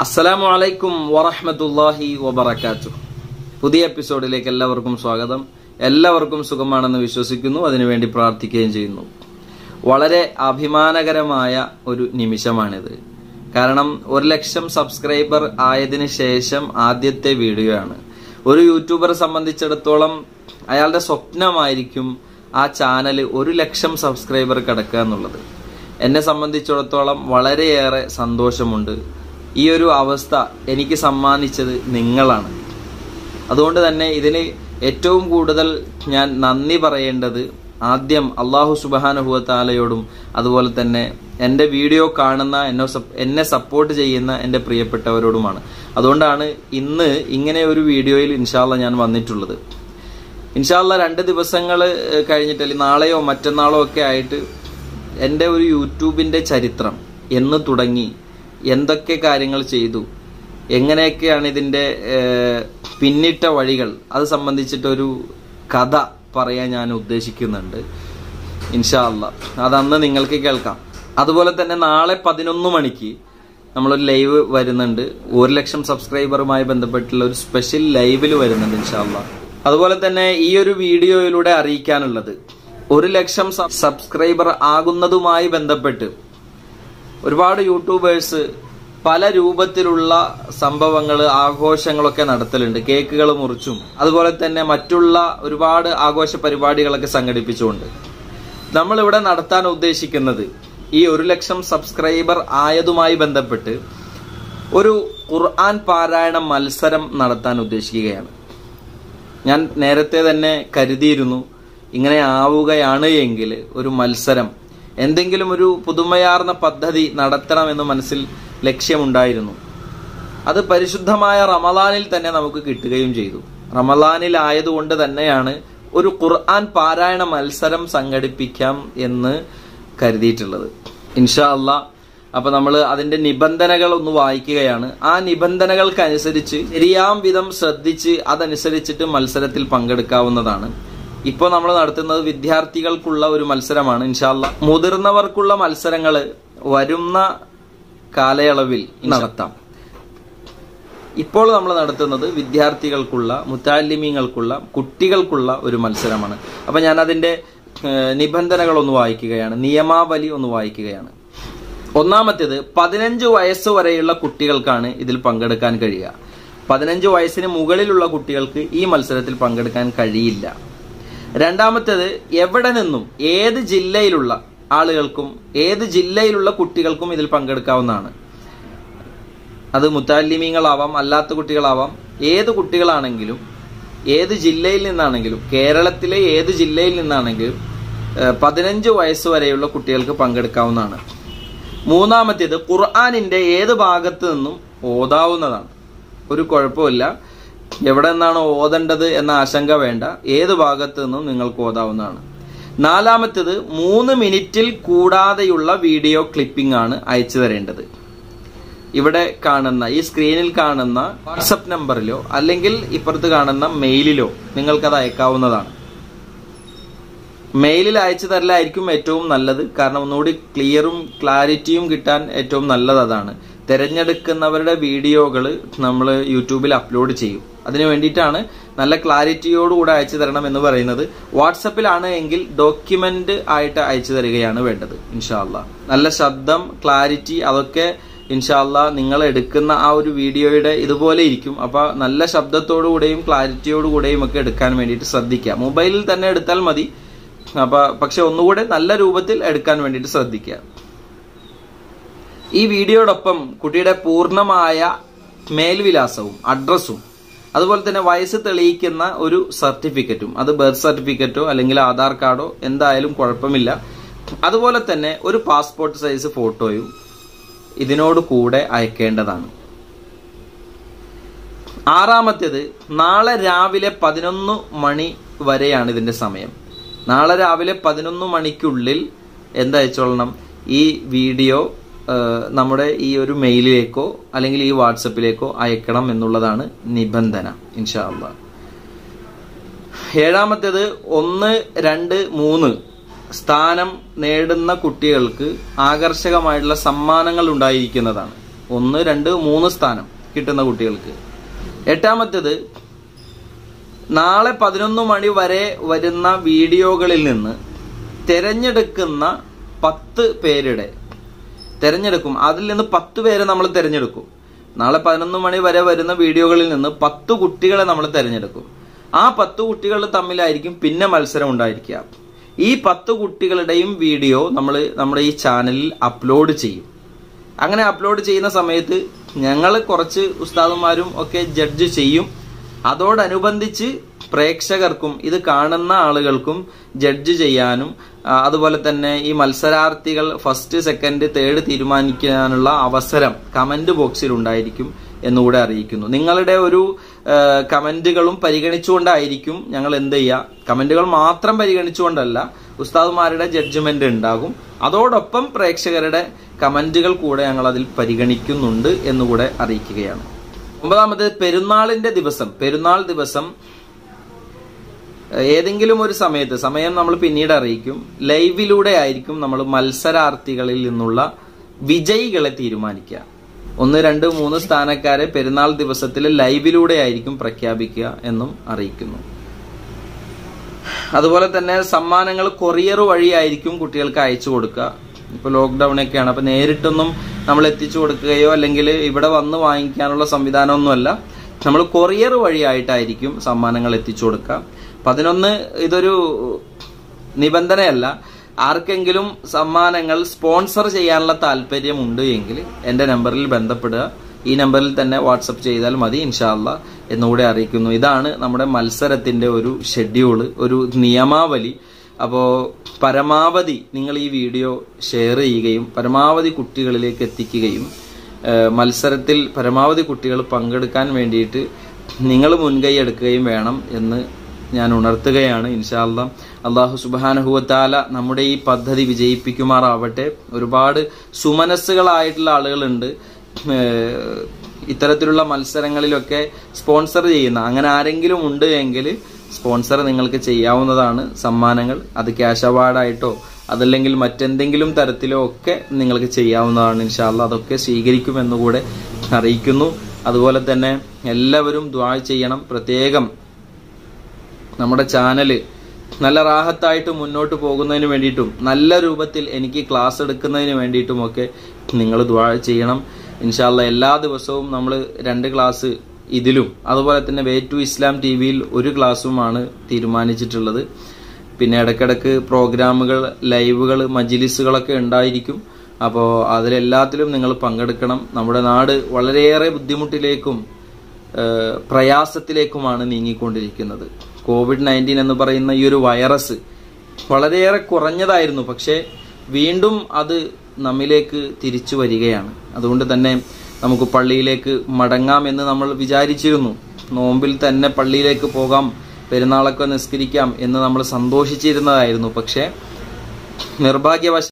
അസ്സലാമു അലൈക്കും വറഹ്മത്തുള്ളാഹി വബറകാത്തു പുതിയ എപ്പിസോഡിലേക്ക് എല്ലാവർക്കും സ്വാഗതം എല്ലാവർക്കും സുഖമാണെന്ന് വിശ്വസിക്കുന്നു അതിനുവേണ്ടി പ്രാർത്ഥിക്കുകയും ചെയ്യുന്നു വളരെ അഭിമാനകരമായ ഒരു നിമിഷമാണിത് കാരണം ഒരു ലക്ഷം സബ്സ്ക്രൈബർ ആയതിനു ശേഷം ആദ്യത്തെ വീഡിയോ ആണ് ഒരു യൂട്യൂബറെ സംബന്ധിച്ചിടത്തോളം അയാളുടെ സ്വപ്നമായിരിക്കും ആ ചാനൽ ഒരു ലക്ഷം സബ്സ്ക്രൈബർ കിടക്കുക എന്നുള്ളത് എന്നെ സംബന്ധിച്ചിടത്തോളം വളരെയേറെ സന്തോഷമുണ്ട് ഈ ഒരു അവസ്ഥ എനിക്ക് സമ്മാനിച്ചത് നിങ്ങളാണ് അതുകൊണ്ട് തന്നെ ഇതിന് ഏറ്റവും കൂടുതൽ ഞാൻ നന്ദി പറയേണ്ടത് ആദ്യം അള്ളാഹു സുബാനുഭവത്താലയോടും അതുപോലെ തന്നെ എൻ്റെ വീഡിയോ കാണുന്ന എന്നെ സപ്- എന്നെ സപ്പോർട്ട് ചെയ്യുന്ന എൻ്റെ പ്രിയപ്പെട്ടവരോടുമാണ് അതുകൊണ്ടാണ് ഇന്ന് ഇങ്ങനെ ഒരു വീഡിയോയിൽ ഇൻഷാല്ല ഞാൻ വന്നിട്ടുള്ളത് ഇൻഷാല്ല രണ്ട് ദിവസങ്ങൾ കഴിഞ്ഞിട്ട് അല്ലെങ്കിൽ നാളെയോ മറ്റന്നാളോ ഒക്കെ ആയിട്ട് എൻ്റെ ഒരു യൂട്യൂബിൻ്റെ ചരിത്രം എന്ന് തുടങ്ങി എന്തൊക്കെ കാര്യങ്ങൾ ചെയ്തു എങ്ങനെയൊക്കെയാണ് ഇതിൻ്റെ ഏഹ്, പിന്നിട്ട വഴികൾ അത് സംബന്ധിച്ചിട്ടൊരു കഥ പറയാൻ ഞാൻ ഉദ്ദേശിക്കുന്നുണ്ട് ഇൻഷാ അല്ല അതന്ന് നിങ്ങൾക്ക് കേൾക്കാം അതുപോലെ തന്നെ നാളെ പതിനൊന്ന് മണിക്ക് നമ്മളൊരു ലൈവ് വരുന്നുണ്ട് ഒരു ലക്ഷം സബ്സ്ക്രൈബറുമായി ബന്ധപ്പെട്ടുള്ള ഒരു സ്പെഷ്യൽ ലൈവിൽ വരുന്നുണ്ട് ഇൻഷാല്ല അതുപോലെ തന്നെ ഈ ഒരു വീഡിയോയിലൂടെ അറിയിക്കാനുള്ളത് ഒരു ലക്ഷം സബ്- സബ്സ്ക്രൈബർ ആകുന്നതുമായി ബന്ധപ്പെട്ട് ഒരുപാട് യൂട്യൂബേഴ്സ് പല രൂപത്തിലുള്ള സംഭവങ്ങൾ ആഘോഷങ്ങളൊക്കെ നടത്തലുണ്ട് കേക്കുകൾ മുറിച്ചും അതുപോലെ തന്നെ മറ്റുള്ള ഒരുപാട് ആഘോഷ പരിപാടികളൊക്കെ സംഘടിപ്പിച്ചുകൊണ്ട് നമ്മളിവിടെ നടത്താൻ ഉദ്ദേശിക്കുന്നത് ഈ ഒരു ലക്ഷം സബ്സ്ക്രൈബർ ആയതുമായി ബന്ധപ്പെട്ട് ഒരു ഖുർആൻ പാരായണ മത്സരം നടത്താൻ ഉദ്ദേശിക്കുകയാണ് ഞാൻ നേരത്തെ തന്നെ കരുതിയിരുന്നു ഇങ്ങനെ ആവുകയാണ് എങ്കിൽ ഒരു മത്സരം എന്തെങ്കിലും ഒരു പുതുമയാർന്ന പദ്ധതി നടത്തണമെന്ന് മനസ്സിൽ ലക്ഷ്യമുണ്ടായിരുന്നു അത് പരിശുദ്ധമായ റമലാനിൽ തന്നെ നമുക്ക് കിട്ടുകയും ചെയ്തു റമലാനിൽ ആയതുകൊണ്ട് തന്നെയാണ് ഒരു ഖുർആൻ പാരായണ മത്സരം സംഘടിപ്പിക്കാം എന്ന് കരുതിയിട്ടുള്ളത് ഇൻഷാ അല്ലാ അപ്പൊ നമ്മൾ അതിന്റെ നിബന്ധനകൾ ഒന്ന് വായിക്കുകയാണ് ആ നിബന്ധനകൾക്കനുസരിച്ച് ശരിയാം വിധം ശ്രദ്ധിച്ച് അതനുസരിച്ചിട്ട് മത്സരത്തിൽ പങ്കെടുക്കാവുന്നതാണ് ഇപ്പോൾ നമ്മൾ നടത്തുന്നത് വിദ്യാർത്ഥികൾക്കുള്ള ഒരു മത്സരമാണ് ഇൻഷാല്ല മുതിർന്നവർക്കുള്ള മത്സരങ്ങൾ വരുന്ന കാലയളവിൽ നടത്താം ഇപ്പോൾ നമ്മൾ നടത്തുന്നത് വിദ്യാർത്ഥികൾക്കുള്ള മുത്താലിമീങ്ങൾക്കുള്ള കുട്ടികൾക്കുള്ള ഒരു മത്സരമാണ് അപ്പൊ ഞാൻ അതിന്റെ ഏഹ്, നിബന്ധനകൾ ഒന്ന് വായിക്കുകയാണ് നിയമാവലി ഒന്ന് വായിക്കുകയാണ് ഒന്നാമത്തേത് പതിനഞ്ച് വയസ്സ് വരെയുള്ള കുട്ടികൾക്കാണ് ഇതിൽ പങ്കെടുക്കാൻ കഴിയുക പതിനഞ്ച് വയസ്സിന് മുകളിലുള്ള കുട്ടികൾക്ക് ഈ മത്സരത്തിൽ പങ്കെടുക്കാൻ കഴിയില്ല രണ്ടാമത്തേത് എവിടെ നിന്നും ഏത് ജില്ലയിലുള്ള ആളുകൾക്കും ഏത് ജില്ലയിലുള്ള കുട്ടികൾക്കും ഇതിൽ പങ്കെടുക്കാവുന്നതാണ് അത് മുത്താലിമീങ്ങളാവാം അല്ലാത്ത കുട്ടികളാവാം ഏത് കുട്ടികളാണെങ്കിലും ഏത് ജില്ലയിൽ നിന്നാണെങ്കിലും കേരളത്തിലെ ഏത് ജില്ലയിൽ നിന്നാണെങ്കിലും ഏഹ്, പതിനഞ്ച് വയസ്സ് വരെയുള്ള കുട്ടികൾക്ക് പങ്കെടുക്കാവുന്നതാണ് മൂന്നാമത്തേത് ഖുർആാനിന്റെ ഏത് ഭാഗത്ത് നിന്നും ഓതാവുന്നതാണ് ഒരു കുഴപ്പമില്ല എവിടെ നിന്നാണ് ഓതേണ്ടത് എന്ന ആശങ്ക വേണ്ട ഏത് ഭാഗത്ത് നിന്നും നിങ്ങൾക്ക് ഓതാവുന്നതാണ് നാലാമത്തേത് മൂന്ന് മിനിറ്റിൽ കൂടാതെയുള്ള വീഡിയോ ക്ലിപ്പിംഗ് ആണ് അയച്ചു തരേണ്ടത് ഇവിടെ കാണുന്ന ഈ സ്ക്രീനിൽ കാണുന്ന വാട്സപ്പ് നമ്പറിലോ അല്ലെങ്കിൽ ഇപ്പുറത്ത് കാണുന്ന മെയിലിലോ നിങ്ങൾക്കത് അയക്കാവുന്നതാണ് മെയിലിൽ അയച്ചു തരലായിരിക്കും ഏറ്റവും നല്ലത് കാരണം ഒന്നുകൂടി ക്ലിയറും ക്ലാരിറ്റിയും കിട്ടാൻ ഏറ്റവും നല്ലത് അതാണ് തിരഞ്ഞെടുക്കുന്നവരുടെ വീഡിയോകൾ നമ്മൾ യൂട്യൂബിൽ അപ്ലോഡ് ചെയ്യും അതിനു വേണ്ടിയിട്ടാണ് നല്ല ക്ലാരിറ്റിയോടുകൂടെ അയച്ചു തരണം എന്ന് പറയുന്നത് വാട്സപ്പിലാണ് എങ്കിൽ ഡോക്യുമെന്റ് ആയിട്ട് അയച്ചു തരികയാണ് വേണ്ടത് ഇൻഷാല്ല നല്ല ശബ്ദം ക്ലാരിറ്റി അതൊക്കെ ഇൻഷാല്ല നിങ്ങൾ എടുക്കുന്ന ആ ഒരു വീഡിയോയുടെ ഇതുപോലെ ഇരിക്കും അപ്പൊ നല്ല ശബ്ദത്തോടു കൂടെയും ക്ലാരിറ്റിയോടു കൂടെയും ഒക്കെ എടുക്കാൻ വേണ്ടിയിട്ട് ശ്രദ്ധിക്കുക മൊബൈലിൽ തന്നെ എടുത്താൽ മതി അപ്പൊ പക്ഷെ ഒന്നുകൂടെ നല്ല രൂപത്തിൽ എടുക്കാൻ വേണ്ടിയിട്ട് ശ്രദ്ധിക്കുക ഈ വീഡിയോടൊപ്പം കുട്ടിയുടെ പൂർണ്ണമായ മേൽവിലാസവും അഡ്രസ്സും അതുപോലെ തന്നെ വയസ്സ് തെളിയിക്കുന്ന ഒരു സർട്ടിഫിക്കറ്റും അത് ബർത്ത് സർട്ടിഫിക്കറ്റോ അല്ലെങ്കിൽ ആധാർ കാർഡോ എന്തായാലും കുഴപ്പമില്ല അതുപോലെ തന്നെ ഒരു പാസ്പോർട്ട് സൈസ് ഫോട്ടോയും ഇതിനോട് കൂടെ അയക്കേണ്ടതാണ് ആറാമത്തേത് നാളെ രാവിലെ പതിനൊന്ന് മണി വരെയാണ് ഇതിന്റെ സമയം നാളെ രാവിലെ പതിനൊന്ന് മണിക്കുള്ളിൽ എന്തയച്ചോളണം ഈ വീഡിയോ ആ, നമ്മുടെ ഈ ഒരു മെയിലിലേക്കോ അല്ലെങ്കിൽ ഈ വാട്സപ്പിലേക്കോ അയക്കണം എന്നുള്ളതാണ് നിബന്ധന ഇൻഷാ അള്ളാ ഏഴാമത്തേത് ഒന്ന് രണ്ട് മൂന്ന് സ്ഥാനം നേടുന്ന കുട്ടികൾക്ക് ആകർഷകമായിട്ടുള്ള സമ്മാനങ്ങൾ ഉണ്ടായിരിക്കുന്നതാണ് ഒന്ന് രണ്ട് മൂന്ന് സ്ഥാനം കിട്ടുന്ന കുട്ടികൾക്ക് എട്ടാമത്തേത് നാളെ പതിനൊന്ന് മണി വരെ വരുന്ന വീഡിയോകളിൽ നിന്ന് തിരഞ്ഞെടുക്കുന്ന പത്ത് പേരുടെ തിരഞ്ഞെടുക്കും അതിൽ നിന്ന് പത്ത് പേരെ നമ്മൾ തിരഞ്ഞെടുക്കും നാളെ പതിനൊന്ന് മണി വരെ വരുന്ന വീഡിയോകളിൽ നിന്ന് പത്ത് കുട്ടികളെ നമ്മൾ തിരഞ്ഞെടുക്കും ആ പത്ത് കുട്ടികൾ തമ്മിലായിരിക്കും പിന്നെ മത്സരം ഉണ്ടായിരിക്കുക ഈ പത്ത് കുട്ടികളുടെയും വീഡിയോ നമ്മൾ നമ്മുടെ ഈ ചാനലിൽ അപ്ലോഡ് ചെയ്യും അങ്ങനെ അപ്ലോഡ് ചെയ്യുന്ന സമയത്ത് ഞങ്ങൾ കുറച്ച് ഉസ്താദുമാരും ഒക്കെ ജഡ്ജ് ചെയ്യും അതോടനുബന്ധിച്ച് പ്രേക്ഷകർക്കും ഇത് കാണുന്ന ആളുകൾക്കും ജഡ്ജ് ചെയ്യാനും ആ, അതുപോലെ തന്നെ ഈ മത്സരാർത്ഥികൾ ഫസ്റ്റ് സെക്കൻഡ് തേർഡ് തീരുമാനിക്കാനുള്ള അവസരം കമന്റ് ബോക്സിൽ ഉണ്ടായിരിക്കും എന്നുകൂടെ അറിയിക്കുന്നു നിങ്ങളുടെ ഒരു ആ, കമന്റുകളും പരിഗണിച്ചുകൊണ്ടായിരിക്കും ഞങ്ങൾ എന്ത് ചെയ്യുക കമന്റുകൾ മാത്രം പരിഗണിച്ചുകൊണ്ടല്ല ഉസ്താദുമാരുടെ ജഡ്ജ്മെന്റ് ഉണ്ടാകും അതോടൊപ്പം പ്രേക്ഷകരുടെ കമന്റുകൾ കൂടെ ഞങ്ങൾ അതിൽ പരിഗണിക്കുന്നുണ്ട് എന്നുകൂടെ അറിയിക്കുകയാണ് ഒമ്പതാമത് പെരുന്നാളിന്റെ ദിവസം പെരുന്നാൾ ദിവസം ഏതെങ്കിലും ഒരു സമയത്ത് സമയം നമ്മൾ പിന്നീട് അറിയിക്കും ലൈവിലൂടെ ആയിരിക്കും നമ്മൾ മത്സരാർത്ഥികളിൽ നിന്നുള്ള വിജയികളെ തീരുമാനിക്കുക ഒന്ന് രണ്ട് മൂന്ന് സ്ഥാനക്കാരെ പെരുന്നാൾ ദിവസത്തിൽ ലൈവിലൂടെ ആയിരിക്കും പ്രഖ്യാപിക്കുക എന്നും അറിയിക്കുന്നു അതുപോലെ തന്നെ സമ്മാനങ്ങൾ കൊറിയർ വഴിയായിരിക്കും കുട്ടികൾക്ക് അയച്ചു കൊടുക്കുക ഇപ്പൊ ലോക്ക്ഡൌൺ ഒക്കെയാണ് അപ്പൊ നേരിട്ടൊന്നും നമ്മൾ എത്തിച്ചു കൊടുക്കുകയോ അല്ലെങ്കിൽ ഇവിടെ വന്ന് വാങ്ങിക്കാനുള്ള സംവിധാനമൊന്നുമല്ല നമ്മൾ കൊറിയർ വഴിയായിട്ടായിരിക്കും സമ്മാനങ്ങൾ എത്തിച്ചു കൊടുക്കുക പതിനൊന്ന് ഇതൊരു നിബന്ധനയല്ല ആർക്കെങ്കിലും സമ്മാനങ്ങൾ സ്പോൺസർ ചെയ്യാനുള്ള താല്പര്യമുണ്ട് എങ്കിൽ എൻ്റെ നമ്പറിൽ ബന്ധപ്പെടുക ഈ നമ്പറിൽ തന്നെ വാട്സപ്പ് ചെയ്താൽ മതി ഇൻഷാല്ല എന്നുകൂടെ അറിയിക്കുന്നു ഇതാണ് നമ്മുടെ മത്സരത്തിന്റെ ഒരു ഷെഡ്യൂള് ഒരു നിയമാവലി അപ്പോൾ പരമാവധി നിങ്ങൾ ഈ വീഡിയോ ഷെയർ ചെയ്യുകയും പരമാവധി കുട്ടികളിലേക്ക് എത്തിക്കുകയും ഏഹ് മത്സരത്തിൽ പരമാവധി കുട്ടികൾ പങ്കെടുക്കാൻ വേണ്ടിയിട്ട് നിങ്ങൾ മുൻകൈ എടുക്കുകയും വേണം എന്ന് ഞാൻ ഉണർത്തുകയാണ് ഇൻഷാല്ല അള്ളാഹു സുബാനഹുവത്താല നമ്മുടെ ഈ പദ്ധതി വിജയിപ്പിക്കുമാറാവട്ടെ ഒരുപാട് സുമനസ്സുകളായിട്ടുള്ള ആളുകളുണ്ട് ഏഹ് ഇത്തരത്തിലുള്ള മത്സരങ്ങളിലൊക്കെ സ്പോൺസർ ചെയ്യുന്ന അങ്ങനെ ആരെങ്കിലും ഉണ്ട് എങ്കിൽ സ്പോൺസർ നിങ്ങൾക്ക് ചെയ്യാവുന്നതാണ് സമ്മാനങ്ങൾ അത് ക്യാഷ് അവാർഡായിട്ടോ അതല്ലെങ്കിൽ മറ്റെന്തെങ്കിലും തരത്തിലോ ഒക്കെ നിങ്ങൾക്ക് ചെയ്യാവുന്നതാണ് ഇൻഷാല്ല അതൊക്കെ സ്വീകരിക്കുമെന്നുകൂടെ അറിയിക്കുന്നു അതുപോലെ തന്നെ എല്ലാവരും ദ്വാ ചെയ്യണം പ്രത്യേകം നമ്മുടെ ചാനല് നല്ല റാഹത്തായിട്ട് മുന്നോട്ട് പോകുന്നതിന് വേണ്ടിയിട്ടും നല്ല രൂപത്തിൽ എനിക്ക് ക്ലാസ് എടുക്കുന്നതിന് വേണ്ടിയിട്ടും ഒക്കെ നിങ്ങൾ ദ്വാ ചെയ്യണം ഇൻഷാല്ല എല്ലാ ദിവസവും നമ്മൾ രണ്ട് ക്ലാസ് ഇതിലും അതുപോലെ തന്നെ വേ ടു ഇസ്ലാം ടി വിയിൽ ഒരു ക്ലാസ്സുമാണ് തീരുമാനിച്ചിട്ടുള്ളത് പിന്നെ ഇടയ്ക്കിടയ്ക്ക് പ്രോഗ്രാമുകൾ ലൈവുകൾ മജിലിസുകളൊക്കെ ഉണ്ടായിരിക്കും അപ്പോൾ അതിലെല്ലാത്തിലും നിങ്ങൾ പങ്കെടുക്കണം നമ്മുടെ നാട് വളരെയേറെ ബുദ്ധിമുട്ടിലേക്കും ഏഹ് പ്രയാസത്തിലേക്കുമാണ് നീങ്ങിക്കൊണ്ടിരിക്കുന്നത് കോവിഡ് നയൻറ്റീൻ എന്ന് പറയുന്ന ഈ ഒരു വൈറസ് വളരെയേറെ കുറഞ്ഞതായിരുന്നു പക്ഷേ വീണ്ടും അത് നമ്മിലേക്ക് തിരിച്ചു വരികയാണ് അതുകൊണ്ട് തന്നെ നമുക്ക് പള്ളിയിലേക്ക് മടങ്ങാം എന്ന് നമ്മൾ വിചാരിച്ചിരുന്നു നോമ്പിൽ തന്നെ പള്ളിയിലേക്ക് പോകാം പെരുന്നാളൊക്കെ നിസ്കരിക്കാം എന്ന് നമ്മൾ സന്തോഷിച്ചിരുന്നതായിരുന്നു പക്ഷേ നിർഭാഗ്യവശ